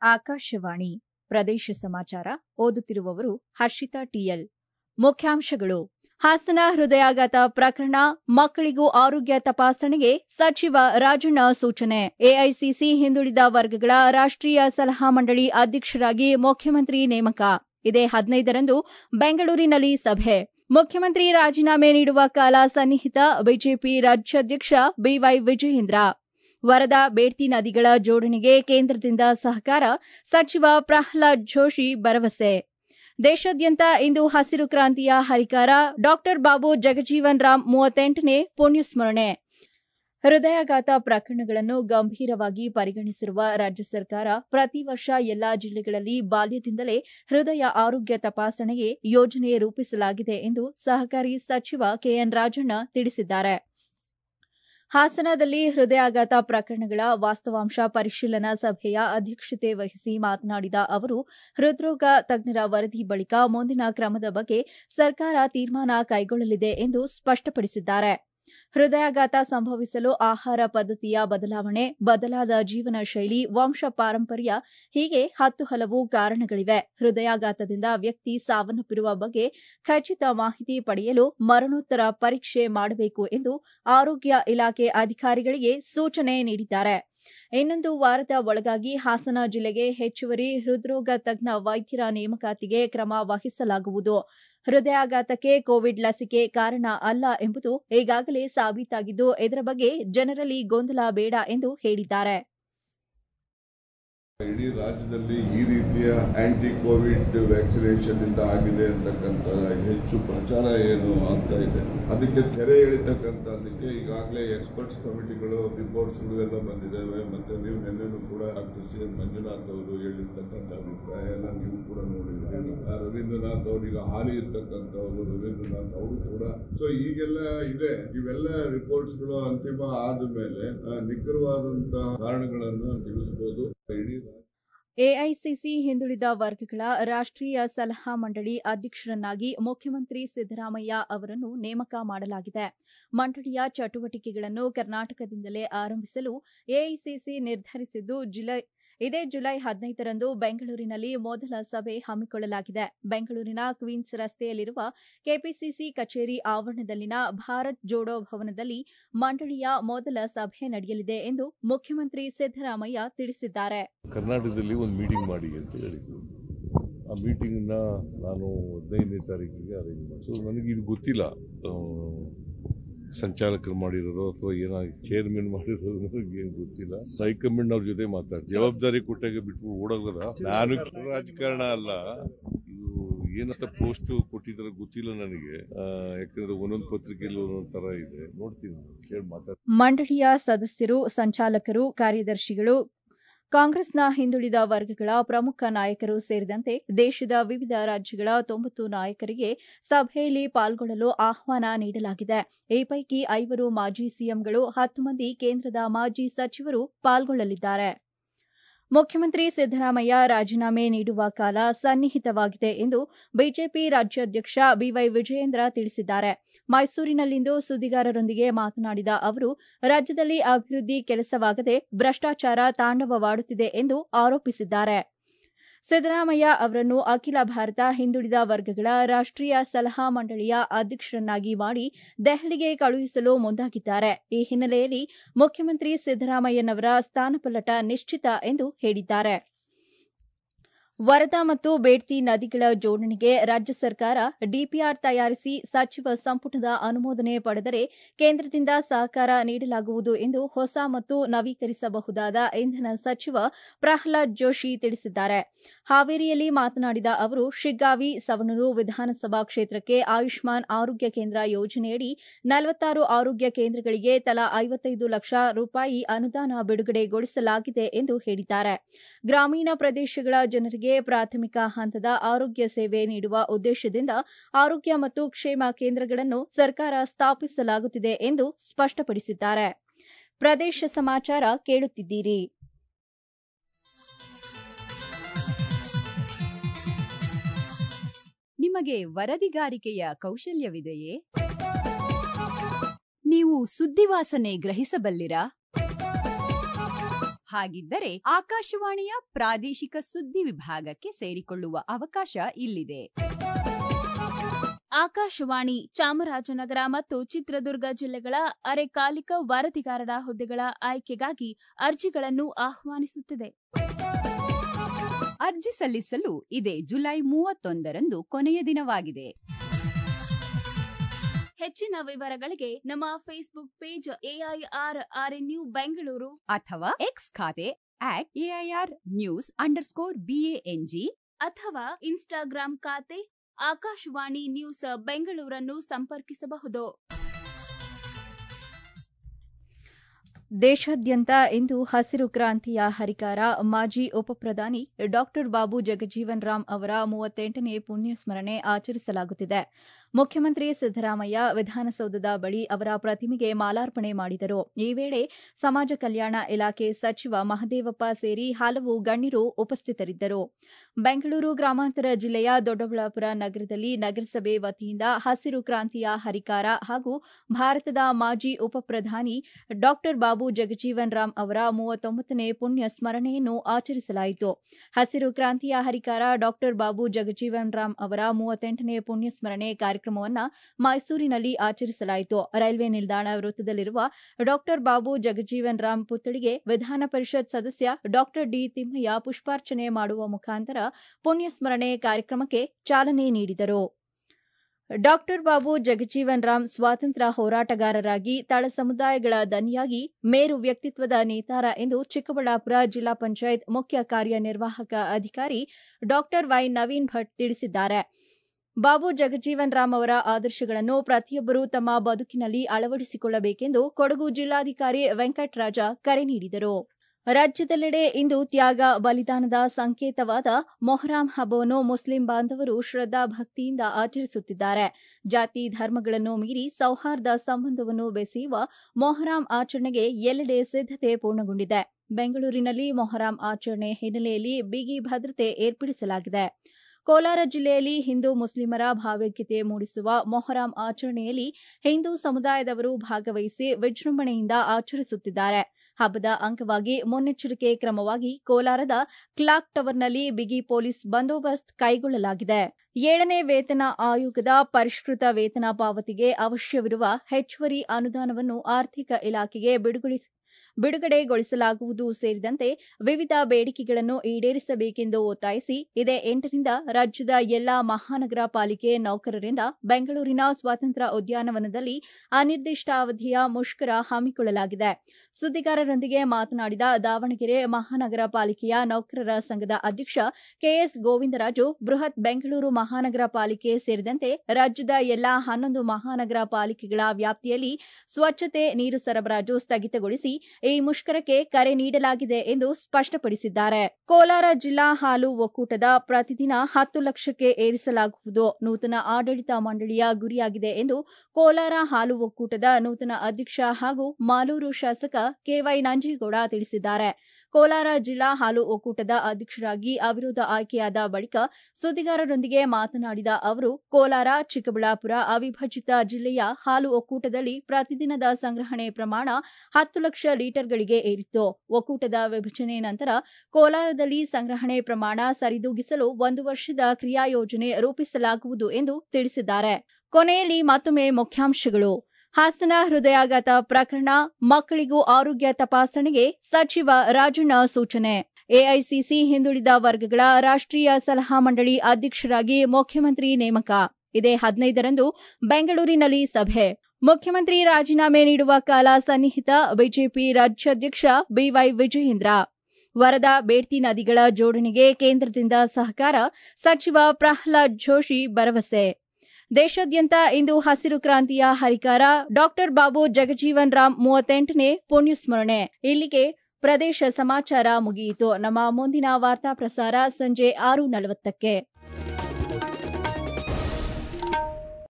ಆಕಾಶವಾಣಿ ಪ್ರದೇಶ ಸಮಾಚಾರ ಓದುತ್ತಿರುವವರು ಹರ್ಷಿತಾ ಟಿಎಲ್ ಮುಖ್ಯಾಂಶಗಳು ಹಾಸನ ಹೃದಯಾಘಾತ ಪ್ರಕರಣ ಮಕ್ಕಳಿಗೂ ಆರೋಗ್ಯ ತಪಾಸಣೆಗೆ ಸಚಿವ ರಾಜಣ್ಣ ಸೂಚನೆ ಎಐಸಿಸಿ ಹಿಂದುಳಿದ ವರ್ಗಗಳ ರಾಷ್ಟ್ರೀಯ ಸಲಹಾ ಮಂಡಳಿ ಅಧ್ಯಕ್ಷರಾಗಿ ಮುಖ್ಯಮಂತ್ರಿ ನೇಮಕ ಇದೇ ಹದಿನೈದರಂದು ಬೆಂಗಳೂರಿನಲ್ಲಿ ಸಭೆ ಮುಖ್ಯಮಂತ್ರಿ ರಾಜೀನಾಮೆ ನೀಡುವ ಕಾಲ ಸನ್ನಿಹಿತ ಬಿಜೆಪಿ ರಾಜ್ಯಾಧ್ಯಕ್ಷ ಬಿವೈ ವಿಜಯೇಂದ್ರ ವರದಾ ಬೇಡ್ತಿ ನದಿಗಳ ಜೋಡಣೆಗೆ ಕೇಂದ್ರದಿಂದ ಸಹಕಾರ ಸಚಿವ ಪ್ರಹ್ಲಾದ್ ಜೋಶಿ ಭರವಸೆ ದೇಶಾದ್ಯಂತ ಇಂದು ಹಸಿರು ಕ್ರಾಂತಿಯ ಹರಿಕಾರ ಡಾಕ್ಟರ್ ಬಾಬು ಜಗಜೀವನ್ ರಾಮ್ ಮೂವತ್ತೆಂಟನೇ ಪುಣ್ಯಸ್ಮರಣೆ ಹೃದಯಾಘಾತ ಪ್ರಕರಣಗಳನ್ನು ಗಂಭೀರವಾಗಿ ಪರಿಗಣಿಸಿರುವ ರಾಜ್ಯ ಸರ್ಕಾರ ಪ್ರತಿ ವರ್ಷ ಎಲ್ಲಾ ಜಿಲ್ಲೆಗಳಲ್ಲಿ ಬಾಲ್ಯದಿಂದಲೇ ಹೃದಯ ಆರೋಗ್ಯ ತಪಾಸಣೆಗೆ ಯೋಜನೆ ರೂಪಿಸಲಾಗಿದೆ ಎಂದು ಸಹಕಾರಿ ಸಚಿವ ಕೆಎನ್ ರಾಜಣ್ಣ ತಿಳಿಸಿದ್ದಾರೆ ಹಾಸನದಲ್ಲಿ ಹೃದಯಾಘಾತ ಪ್ರಕರಣಗಳ ವಾಸ್ತವಾಂಶ ಪರಿಶೀಲನಾ ಸಭೆಯ ಅಧ್ಯಕ್ಷತೆ ವಹಿಸಿ ಮಾತನಾಡಿದ ಅವರು ಹೃದ್ರೋಗ ತಜ್ಞರ ವರದಿ ಬಳಿಕ ಮುಂದಿನ ಕ್ರಮದ ಬಗ್ಗೆ ಸರ್ಕಾರ ತೀರ್ಮಾನ ಕೈಗೊಳ್ಳಲಿದೆ ಎಂದು ಸ್ಪಷ್ಟಪಡಿಸಿದ್ದಾರೆ ಹೃದಯಾಘಾತ ಸಂಭವಿಸಲು ಆಹಾರ ಪದ್ಧತಿಯ ಬದಲಾವಣೆ ಬದಲಾದ ಜೀವನ ಶೈಲಿ ವಂಶ ಪಾರಂಪರ್ಯ ಹೀಗೆ ಹತ್ತು ಹಲವು ಕಾರಣಗಳಿವೆ ಹೃದಯಾಘಾತದಿಂದ ವ್ಯಕ್ತಿ ಸಾವನ್ನಪ್ಪಿರುವ ಬಗ್ಗೆ ಖಚಿತ ಮಾಹಿತಿ ಪಡೆಯಲು ಮರಣೋತ್ತರ ಪರೀಕ್ಷೆ ಮಾಡಬೇಕು ಎಂದು ಆರೋಗ್ಯ ಇಲಾಖೆ ಅಧಿಕಾರಿಗಳಿಗೆ ಸೂಚನೆ ನೀಡಿದ್ದಾರೆ ಇನ್ನೊಂದು ವಾರದ ಒಳಗಾಗಿ ಹಾಸನ ಜಿಲ್ಲೆಗೆ ಹೆಚ್ಚುವರಿ ಹೃದ್ರೋಗ ತಜ್ಞ ವೈದ್ಯರ ನೇಮಕಾತಿಗೆ ಕ್ರಮ ವಹಿಸಲಾಗುವುದು ಹೃದಯಾಘಾತಕ್ಕೆ ಕೋವಿಡ್ ಲಸಿಕೆ ಕಾರಣ ಅಲ್ಲ ಎಂಬುದು ಈಗಾಗಲೇ ಸಾಬೀತಾಗಿದ್ದು ಇದರ ಬಗ್ಗೆ ಜನರಲ್ಲಿ ಗೊಂದಲ ಬೇಡ ಎಂದು ಹೇಳಿದ್ದಾರೆ ಇಡೀ ರಾಜ್ಯದಲ್ಲಿ ಈ ರೀತಿಯ ಆಂಟಿ ಕೋವಿಡ್ ವ್ಯಾಕ್ಸಿನೇಷನ್ ಇಂದ ಆಗಿದೆ ಅಂತಕ್ಕಂಥ ಹೆಚ್ಚು ಪ್ರಚಾರ ಏನು ಆಗ್ತಾ ಇದೆ ಅದಕ್ಕೆ ತೆರೆ ಎಳಿತಕ್ಕಂಥದ್ದಕ್ಕೆ ಈಗಾಗಲೇ ಎಕ್ಸ್ಪರ್ಟ್ಸ್ ಕಮಿಟಿಗಳು ರಿಪೋರ್ಟ್ಸ್ ಎಲ್ಲ ಬಂದಿದ್ದಾವೆ ಮತ್ತೆ ನೀವು ನಿನ್ನೆನೂ ಕೂಡ ಡಾಕ್ಟರ್ ಸಿ ಎಂ ಮಂಜುನಾಥ್ ಅವರು ಹೇಳಿರ್ತಕ್ಕಂಥ ಅಭಿಪ್ರಾಯ ಎಲ್ಲ ನೀವು ಕೂಡ ನೋಡಿದ್ದೀರಿ ಆ ರವೀಂದ್ರನಾಥ್ ಅವರು ಈಗ ಹಾಲಿ ಇರ್ತಕ್ಕಂಥವ್ರು ರವೀಂದ್ರನಾಥ್ ಅವರು ಕೂಡ ಸೊ ಈಗೆಲ್ಲ ಇದೆ ಇವೆಲ್ಲ ರಿಪೋರ್ಟ್ಸ್ಗಳು ಅಂತಿಮ ಆದ ಮೇಲೆ ನಿಖರವಾದಂತಹ ಕಾರಣಗಳನ್ನು ತಿಳಿಸಬಹುದು ಇಡೀ ಎಐಸಿಸಿ ಹಿಂದುಳಿದ ವರ್ಗಗಳ ರಾಷ್ಟ್ರೀಯ ಸಲಹಾ ಮಂಡಳಿ ಅಧ್ಯಕ್ಷರನ್ನಾಗಿ ಮುಖ್ಯಮಂತ್ರಿ ಸಿದ್ದರಾಮಯ್ಯ ಅವರನ್ನು ನೇಮಕ ಮಾಡಲಾಗಿದೆ ಮಂಡಳಿಯ ಚಟುವಟಿಕೆಗಳನ್ನು ಕರ್ನಾಟಕದಿಂದಲೇ ಆರಂಭಿಸಲು ಎಐಸಿಸಿ ನಿರ್ಧರಿಸಿದ್ದು ಜುಲೈ ಇದೇ ಜುಲೈ ಹದಿನೈದರಂದು ಬೆಂಗಳೂರಿನಲ್ಲಿ ಮೊದಲ ಸಭೆ ಹಮ್ಮಿಕೊಳ್ಳಲಾಗಿದೆ ಬೆಂಗಳೂರಿನ ಕ್ವೀನ್ಸ್ ರಸ್ತೆಯಲ್ಲಿರುವ ಕೆಪಿಸಿಸಿ ಕಚೇರಿ ಆವರಣದಲ್ಲಿನ ಭಾರತ್ ಜೋಡೋ ಭವನದಲ್ಲಿ ಮಂಡಳಿಯ ಮೊದಲ ಸಭೆ ನಡೆಯಲಿದೆ ಎಂದು ಮುಖ್ಯಮಂತ್ರಿ ಸಿದ್ದರಾಮಯ್ಯ ತಿಳಿಸಿದ್ದಾರೆ ಕರ್ನಾಟಕದಲ್ಲಿ ಒಂದು ಮೀಟಿಂಗ್ ಮಾಡಿ ಅಂತ ಹೇಳಿದ್ರು ಆ ಮೀಟಿಂಗ್ನ ನಾನು ಹದಿನೈದನೇ ತಾರೀಕಿಗೆ ಅರೇಂಜ್ ಮಾಡಿ ಸೊ ನನಗೆ ಇದು ಗೊತ್ತಿಲ್ಲ ಆ, ಸಂಚಾಲಕರು ಮಾಡಿರೋದು ಅಥವಾ ಏನೋ ಚೇರ್ಮನ್ ಮಾಡಿರೋದು ನನಗೆ ಏನು ಗೊತ್ತಿಲ್ಲ ಹೈಕಮಾಂಡ್ ಅವ್ರ ಜೊತೆ ಮಾತಾಡಿ ಜವಾಬ್ದಾರಿ ಕೊಟ್ಟಾಗ ಬಿಟ್ಬಿಟ್ಟು ಓಡೋಗದ ನಾನು ರಾಜಕಾರಣ ಅಲ್ಲ ಇದು ಏನಂತ ಪೋಸ್ಟ್ ಕೊಟ್ಟಿದ್ದಾರೆ ಗೊತ್ತಿಲ್ಲ ನನಗೆ ಆ, ಯಾಕಂದ್ರೆ ಒಂದೊಂದು ಪತ್ರಿಕೆಯಲ್ಲಿ ಒಂದೊಂದು ತರ ಇದೆ ನೋಡ್ತೀನಿ ಕೇಳಿ ಮಾತಾಡ್ತೀನಿ ಮಂಡಳಿಯ ಸದಸ್ಯರು ಸಂಚಾಲಕರು ಕಾರ್ಯದರ್ಶಿಗಳು ಕಾಂಗ್ರೆಸ್ನ ಹಿಂದುಳಿದ ವರ್ಗಗಳ ಪ್ರಮುಖ ನಾಯಕರು ಸೇರಿದಂತೆ ದೇಶದ ವಿವಿಧ ರಾಜ್ಯಗಳ ತೊಂಬತ್ತು ನಾಯಕರಿಗೆ ಸಭೆಯಲ್ಲಿ ಪಾಲ್ಗೊಳ್ಳಲು ಆಹ್ವಾನ ನೀಡಲಾಗಿದೆ ಈ ಪೈಕಿ ಐವರು ಮಾಜಿ ಸಿಎಂಗಳು ಹತ್ತು ಮಂದಿ ಕೇಂದ್ರದ ಮಾಜಿ ಸಚಿವರು ಪಾಲ್ಗೊಳ್ಳಲಿದ್ದಾರೆ ಮುಖ್ಯಮಂತ್ರಿ ಸಿದ್ದರಾಮಯ್ಯ ರಾಜೀನಾಮೆ ನೀಡುವ ಕಾಲ ಸನ್ನಿಹಿತವಾಗಿದೆ ಎಂದು ಬಿಜೆಪಿ ರಾಜ್ಯಾಧ್ಯಕ್ಷ ಬಿವೈ ವಿಜಯೇಂದ್ರ ತಿಳಿಸಿದ್ದಾರೆ ಮೈಸೂರಿನಲ್ಲಿಂದು ಸುದ್ದಿಗಾರರೊಂದಿಗೆ ಮಾತನಾಡಿದ ಅವರು ರಾಜ್ಯದಲ್ಲಿ ಅಭಿವೃದ್ಧಿ ಕೆಲಸವಾಗದೆ ಭ್ರಷ್ಟಾಚಾರ ತಾಂಡವವಾಡುತ್ತಿದೆ ಎಂದು ಆರೋಪಿಸಿದ್ದಾರೆ ಸಿದ್ದರಾಮಯ್ಯ ಅವರನ್ನು ಅಖಿಲ ಭಾರತ ಹಿಂದುಳಿದ ವರ್ಗಗಳ ರಾಷ್ಟ್ರೀಯ ಸಲಹಾ ಮಂಡಳಿಯ ಅಧ್ಯಕ್ಷರನ್ನಾಗಿ ಮಾಡಿ ದೆಹಲಿಗೆ ಕಳುಹಿಸಲು ಮುಂದಾಗಿದ್ದಾರೆ ಈ ಹಿನ್ನೆಲೆಯಲ್ಲಿ ಮುಖ್ಯಮಂತ್ರಿ ಸಿದ್ದರಾಮಯ್ಯನವರ ಸ್ಥಾನಪಲ್ಲಟ ನಿಶ್ಚಿತ ಎಂದು ಹೇಳಿದ್ದಾರೆ ವರದಾ ಮತ್ತು ಬೇಡ್ತಿ ನದಿಗಳ ಜೋಡಣೆಗೆ ರಾಜ್ಯ ಸರ್ಕಾರ ಡಿಪಿಆರ್ ತಯಾರಿಸಿ ಸಚಿವ ಸಂಪುಟದ ಅನುಮೋದನೆ ಪಡೆದರೆ ಕೇಂದ್ರದಿಂದ ಸಹಕಾರ ನೀಡಲಾಗುವುದು ಎಂದು ಹೊಸ ಮತ್ತು ನವೀಕರಿಸಬಹುದಾದ ಇಂಧನ ಸಚಿವ ಪ್ರಹ್ಲಾದ್ ಜೋಶಿ ತಿಳಿಸಿದ್ದಾರೆ ಹಾವೇರಿಯಲ್ಲಿ ಮಾತನಾಡಿದ ಅವರು ಶಿಗ್ಗಾವಿ ಸವಣೂರು ವಿಧಾನಸಭಾ ಕ್ಷೇತ್ರಕ್ಕೆ ಆಯುಷ್ಮಾನ್ ಆರೋಗ್ಯ ಕೇಂದ್ರ ಯೋಜನೆಯಡಿ ನಲವತ್ತಾರು ಆರೋಗ್ಯ ಕೇಂದ್ರಗಳಿಗೆ ತಲಾ ಐವತ್ತೈದು ಲಕ್ಷ ರೂಪಾಯಿ ಅನುದಾನ ಬಿಡುಗಡೆಗೊಳಿಸಲಾಗಿದೆ ಎಂದು ಹೇಳಿದ್ದಾರೆ ಗ್ರಾಮೀಣ ಪ್ರದೇಶಗಳ ಜನರಿಗೆ ಪ್ರಾಥಮಿಕ ಹಂತದ ಆರೋಗ್ಯ ಸೇವೆ ನೀಡುವ ಉದ್ದೇಶದಿಂದ ಆರೋಗ್ಯ ಮತ್ತು ಕ್ಷೇಮ ಕೇಂದ್ರಗಳನ್ನು ಸರ್ಕಾರ ಸ್ಥಾಪಿಸಲಾಗುತ್ತಿದೆ ಎಂದು ಸ್ಪಷ್ಟಪಡಿಸಿದ್ದಾರೆ ಪ್ರದೇಶ ಸಮಾಚಾರ ಕೇಳುತ್ತಿದ್ದೀರಿ ನಿಮಗೆ ವರದಿಗಾರಿಕೆಯ ಕೌಶಲ್ಯವಿದೆಯೇ ನೀವು ಸುದ್ದಿವಾಸನೆ ಗ್ರಹಿಸಬಲ್ಲಿರಾ ಹಾಗಿದ್ದರೆ ಆಕಾಶವಾಣಿಯ ಪ್ರಾದೇಶಿಕ ಸುದ್ದಿ ವಿಭಾಗಕ್ಕೆ ಸೇರಿಕೊಳ್ಳುವ ಅವಕಾಶ ಇಲ್ಲಿದೆ ಆಕಾಶವಾಣಿ ಚಾಮರಾಜನಗರ ಮತ್ತು ಚಿತ್ರದುರ್ಗ ಜಿಲ್ಲೆಗಳ ಅರೆಕಾಲಿಕ ವರದಿಗಾರರ ಹುದ್ದೆಗಳ ಆಯ್ಕೆಗಾಗಿ ಅರ್ಜಿಗಳನ್ನು ಆಹ್ವಾನಿಸುತ್ತಿದೆ ಅರ್ಜಿ ಸಲ್ಲಿಸಲು ಇದೇ ಜುಲೈ ಮೂವತ್ತೊಂದರಂದು ಕೊನೆಯ ದಿನವಾಗಿದೆ ಹೆಚ್ಚಿನ ವಿವರಗಳಿಗೆ ನಮ್ಮ Facebook page AIR RNU Bengaluru ಅಥವಾ ಎಕ್ಸ್ ಖಾತೆ at AIR news underscore BANG ಅಥವಾ ಇನ್ಸ್ಟಾಗ್ರಾಂ ಖಾತೆ ಆಕಾಶವಾಣಿ ನ್ಯೂಸ್ ಬೆಂಗಳೂರನ್ನು ಸಂಪರ್ಕಿಸಬಹುದು ದೇಶಾದ್ಯಂತ ಇಂದು ಹಸಿರು ಕ್ರಾಂತಿಯ ಹರಿಕಾರ ಮಾಜಿ ಉಪಪ್ರಧಾನಿ ಡಾಕ್ಟರ್ ಬಾಬು ಜಗಜೀವನ್ ರಾಮ್ ಅವರ ಮೂವತ್ತೆಂಟನೇ ಪುಣ್ಯಸ್ಮರಣೆ ಆಚರಿಸಲಾಗುತ್ತಿದೆ ಮುಖ್ಯಮಂತ್ರಿ ಸಿದ್ದರಾಮಯ್ಯ ವಿಧಾನಸೌಧದ ಬಳಿ ಅವರ ಪ್ರತಿಮೆಗೆ ಮಾಲಾರ್ಪಣೆ ಮಾಡಿದರು ಈ ವೇಳೆ ಸಮಾಜ ಕಲ್ಯಾಣ ಇಲಾಖೆ ಸಚಿವ ಮಹದೇವಪ್ಪ ಸೇರಿ ಹಲವು ಗಣ್ಯರು ಉಪಸ್ಥಿತರಿದ್ದರು ಬೆಂಗಳೂರು ಗ್ರಾಮಾಂತರ ಜಿಲ್ಲೆಯ ದೊಡ್ಡಬಳ್ಳಾಪುರ ನಗರದಲ್ಲಿ ನಗರಸಭೆ ವತಿಯಿಂದ ಹಸಿರು ಕ್ರಾಂತಿಯ ಹರಿಕಾರ ಹಾಗೂ ಭಾರತದ ಮಾಜಿ ಉಪಪ್ರಧಾನಿ ಡಾಕ್ಟರ್ ಬಾಬು ಜಗಜೀವನ್ ರಾಮ್ ಅವರ ಮೂವತ್ತೊಂಬತ್ತನೇ ಪುಣ್ಯ ಸ್ಮರಣೆಯನ್ನು ಆಚರಿಸಲಾಯಿತು ಹಸಿರು ಕ್ರಾಂತಿಯ ಹರಿಕಾರ ಡಾಕ್ಟರ್ ಬಾಬು ಜಗಜೀವನ್ ರಾಮ್ ಅವರ ಮೂವತ್ತೆಂಟನೇ ಪುಣ್ಯ ಸ್ಮರಣೆ ಕಾರ್ಯಕ್ರಮವನ್ನು ಮೈಸೂರಿನಲ್ಲಿ ಆಚರಿಸಲಾಯಿತು ರೈಲ್ವೆ ನಿಲ್ದಾಣ ವೃತ್ತದಲ್ಲಿರುವ ಡಾಕ್ಟರ್ ಬಾಬು ಜಗಜೀವನ್ ರಾಮ್ ಪುತ್ಥಳಿಗೆ ವಿಧಾನ ಪರಿಷತ್ ಸದಸ್ಯ ಡಾಕ್ಟರ್ ಡಿ ತಿಮ್ಮಯ್ಯ ಪುಷ್ಪಾರ್ಚನೆ ಮಾಡುವ ಮುಖಾಂತರ ಪುಣ್ಯ ಸ್ಮರಣೆ ಕಾರ್ಯಕ್ರಮಕ್ಕೆ ಚಾಲನೆ ನೀಡಿದರು ಡಾಕ್ಟರ್ ಬಾಬು ಜಗಜೀವನ್ ರಾಮ್ ಸ್ವಾತಂತ್ರ್ಯ ಹೋರಾಟಗಾರರಾಗಿ ತಳ ಸಮುದಾಯಗಳ ದನಿಯಾಗಿ ಮೇರು ವ್ಯಕ್ತಿತ್ವದ ನೇತಾರ ಎಂದು ಚಿಕ್ಕಬಳ್ಳಾಪುರ ಜಿಲ್ಲಾ ಪಂಚಾಯತ್ ಮುಖ್ಯ ಕಾರ್ಯನಿರ್ವಾಹಕ ಅಧಿಕಾರಿ ಡಾಕ್ಟರ್ ವೈ ನವೀನ್ ಭಟ್ ತಿಳಿಸಿದ್ದಾರೆ ಬಾಬು ಜಗಜೀವನ್ ರಾಮ್ ಅವರ ಆದರ್ಶಗಳನ್ನು ಪ್ರತಿಯೊಬ್ಬರೂ ತಮ್ಮ ಬದುಕಿನಲ್ಲಿ ಅಳವಡಿಸಿಕೊಳ್ಳಬೇಕೆಂದು ಕೊಡಗು ಜಿಲ್ಲಾಧಿಕಾರಿ ವೆಂಕಟರಾಜ ಕರೆ ನೀಡಿದರು ರಾಜ್ಯದೆಲ್ಲೆಡೆ ಇಂದು ತ್ಯಾಗ ಬಲಿದಾನದ ಸಂಕೇತವಾದ ಮೊಹರಾಂ ಹಬ್ಬವನ್ನು ಮುಸ್ಲಿಂ ಬಾಂಧವರು ಶ್ರದ್ದಾ ಭಕ್ತಿಯಿಂದ ಆಚರಿಸುತ್ತಿದ್ದಾರೆ ಜಾತಿ ಧರ್ಮಗಳನ್ನು ಮೀರಿ ಸೌಹಾರ್ದ ಸಂಬಂಧವನ್ನು ಬೆಸೆಯುವ ಮೊಹರಾಂ ಆಚರಣೆಗೆ ಎಲ್ಲೆಡೆ ಸಿದ್ದತೆ ಪೂರ್ಣಗೊಂಡಿದೆ ಬೆಂಗಳೂರಿನಲ್ಲಿ ಮೊಹರಾಂ ಆಚರಣೆ ಹಿನ್ನೆಲೆಯಲ್ಲಿ ಬಿಗಿ ಭದ್ರತೆ ಏರ್ಪಡಿಸಲಾಗಿದೆ ಕೋಲಾರ ಜಿಲ್ಲೆಯಲ್ಲಿ ಹಿಂದೂ ಮುಸ್ಲಿಮರ ಭಾವೈಕ್ಯತೆ ಮೂಡಿಸುವ ಮೊಹರಾಂ ಆಚರಣೆಯಲ್ಲಿ ಹಿಂದೂ ಸಮುದಾಯದವರು ಭಾಗವಹಿಸಿ ವಿಜೃಂಭಣೆಯಿಂದ ಆಚರಿಸುತ್ತಿದ್ದಾರೆ ಹಬ್ಬದ ಅಂಗವಾಗಿ ಮುನ್ನೆಚ್ಚರಿಕೆ ಕ್ರಮವಾಗಿ ಕೋಲಾರದ ಕ್ಲಾಕ್ ಟವರ್ನಲ್ಲಿ ಬಿಗಿ ಪೊಲೀಸ್ ಬಂದೋಬಸ್ತ್ ಕೈಗೊಳ್ಳಲಾಗಿದೆ ಏಳನೇ ವೇತನ ಆಯೋಗದ ಪರಿಷ್ಕೃತ ವೇತನ ಪಾವತಿಗೆ ಅವಶ್ಯವಿರುವ ಹೆಚ್ಚುವರಿ ಅನುದಾನವನ್ನು ಆರ್ಥಿಕ ಇಲಾಖೆಗೆ ಬಿಡುಗಡೆ ಬಿಡುಗಡೆಗೊಳಿಸಲಾಗುವುದು ಸೇರಿದಂತೆ ವಿವಿಧ ಬೇಡಿಕೆಗಳನ್ನು ಈಡೇರಿಸಬೇಕೆಂದು ಒತ್ತಾಯಿಸಿ ಇದೇ ಎಂಟರಿಂದ ರಾಜ್ಯದ ಎಲ್ಲಾ ಮಹಾನಗರ ಪಾಲಿಕೆ ನೌಕರರಿಂದ ಬೆಂಗಳೂರಿನ ಸ್ವಾತಂತ್ರ್ಯ ಉದ್ಯಾನವನದಲ್ಲಿ ಅನಿರ್ದಿಷ್ಟಾವಧಿಯ ಮುಷ್ಕರ ಹಮ್ಮಿಕೊಳ್ಳಲಾಗಿದೆ ಸುದ್ದಿಗಾರರೊಂದಿಗೆ ಮಾತನಾಡಿದ ದಾವಣಗೆರೆ ಮಹಾನಗರ ಪಾಲಿಕೆಯ ನೌಕರರ ಸಂಘದ ಅಧ್ಯಕ್ಷ ಕೆಎಸ್ ಗೋವಿಂದರಾಜು ಬೃಹತ್ ಬೆಂಗಳೂರು ಮಹಾನಗರ ಪಾಲಿಕೆ ಸೇರಿದಂತೆ ರಾಜ್ಯದ ಎಲ್ಲಾ ಹನ್ನೊಂದು ಮಹಾನಗರ ಪಾಲಿಕೆಗಳ ವ್ಯಾಪ್ತಿಯಲ್ಲಿ ಸ್ವಚ್ಛತೆ ನೀರು ಸರಬರಾಜು ಸ್ಥಗಿತಗೊಳಿಸಿ ಈ ಮುಷ್ಕರಕ್ಕೆ ಕರೆ ನೀಡಲಾಗಿದೆ ಎಂದು ಸ್ಪಷ್ಟಪಡಿಸಿದ್ದಾರೆ ಕೋಲಾರ ಜಿಲ್ಲಾ ಹಾಲು ಒಕ್ಕೂಟದ ಪ್ರತಿದಿನ ಹತ್ತು ಲಕ್ಷಕ್ಕೆ ಏರಿಸಲಾಗುವುದು ನೂತನ ಆಡಳಿತ ಮಂಡಳಿಯ ಗುರಿಯಾಗಿದೆ ಎಂದು ಕೋಲಾರ ಹಾಲು ಒಕ್ಕೂಟದ ನೂತನ ಅಧ್ಯಕ್ಷ ಹಾಗೂ ಮಾಲೂರು ಶಾಸಕ ಕೆವೈ ನಂಜೇಗೌಡ ತಿಳಿಸಿದ್ದಾರೆ ಕೋಲಾರ ಜಿಲ್ಲಾ ಹಾಲು ಒಕ್ಕೂಟದ ಅಧ್ಯಕ್ಷರಾಗಿ ಅವಿರೋಧ ಆಯ್ಕೆಯಾದ ಬಳಿಕ ಸುದ್ದಿಗಾರರೊಂದಿಗೆ ಮಾತನಾಡಿದ ಅವರು ಕೋಲಾರ ಚಿಕ್ಕಬಳ್ಳಾಪುರ ಅವಿಭಜಿತ ಜಿಲ್ಲೆಯ ಹಾಲು ಒಕ್ಕೂಟದಲ್ಲಿ ಪ್ರತಿದಿನದ ಸಂಗ್ರಹಣೆ ಪ್ರಮಾಣ ಹತ್ತು ಲಕ್ಷ ಲೀಟರ್ಗಳಿಗೆ ಏರಿತ್ತು ಒಕ್ಕೂಟದ ವಿಭಜನೆ ನಂತರ ಕೋಲಾರದಲ್ಲಿ ಸಂಗ್ರಹಣೆ ಪ್ರಮಾಣ ಸರಿದೂಗಿಸಲು ಒಂದು ವರ್ಷದ ಕ್ರಿಯಾಯೋಜನೆ ರೂಪಿಸಲಾಗುವುದು ಎಂದು ತಿಳಿಸಿದ್ದಾರೆ ಕೊನೆಯಲ್ಲಿ ಮತ್ತೊಮ್ಮೆ ಮುಖ್ಯಾಂಶಗಳು ಹಾಸನ ಹೃದಯಾಘಾತ ಪ್ರಕರಣ ಮಕ್ಕಳಿಗೂ ಆರೋಗ್ಯ ತಪಾಸಣೆಗೆ ಸಚಿವ ರಾಜಣ್ಣ ಸೂಚನೆ ಎಐಸಿಸಿ ಹಿಂದುಳಿದ ವರ್ಗಗಳ ರಾಷ್ಟ್ರೀಯ ಸಲಹಾ ಮಂಡಳಿ ಅಧ್ಯಕ್ಷರಾಗಿ ಮುಖ್ಯಮಂತ್ರಿ ನೇಮಕ ಇದೇ ಹದಿನೈದರಂದು ಬೆಂಗಳೂರಿನಲ್ಲಿ ಸಭೆ ಮುಖ್ಯಮಂತ್ರಿ ರಾಜೀನಾಮೆ ನೀಡುವ ಕಾಲ ಸನ್ನಿಹಿತ ಬಿಜೆಪಿ ರಾಜ್ಯಾಧ್ಯಕ್ಷ ಬಿವೈ ವಿಜಯೇಂದ್ರ ವರದಾ ಬೇಡ್ತಿ ನದಿಗಳ ಜೋಡಣೆಗೆ ಕೇಂದ್ರದಿಂದ ಸಹಕಾರ ಸಚಿವ ಪ್ರಹ್ಲಾದ್ ಜೋಶಿ ಭರವಸೆ ದೇಶಾದ್ಯಂತ ಇಂದು ಹಸಿರು ಕ್ರಾಂತಿಯ ಹರಿಕಾರ ಡಾಕ್ಟರ್ ಬಾಬು ಜಗಜೀವನ್ ರಾಮ್ ಮೂವತ್ತೆಂಟನೇ ಪುಣ್ಯಸ್ಮರಣೆ ಇಲ್ಲಿಗೆ ಪ್ರದೇಶ ಸಮಾಚಾರ ಮುಗಿಯಿತು ನಮ್ಮ ಮುಂದಿನ ವಾರ್ತಾ ಪ್ರಸಾರ ಸಂಜೆ ಆರು ನಲವತ್ತಕ್ಕೆ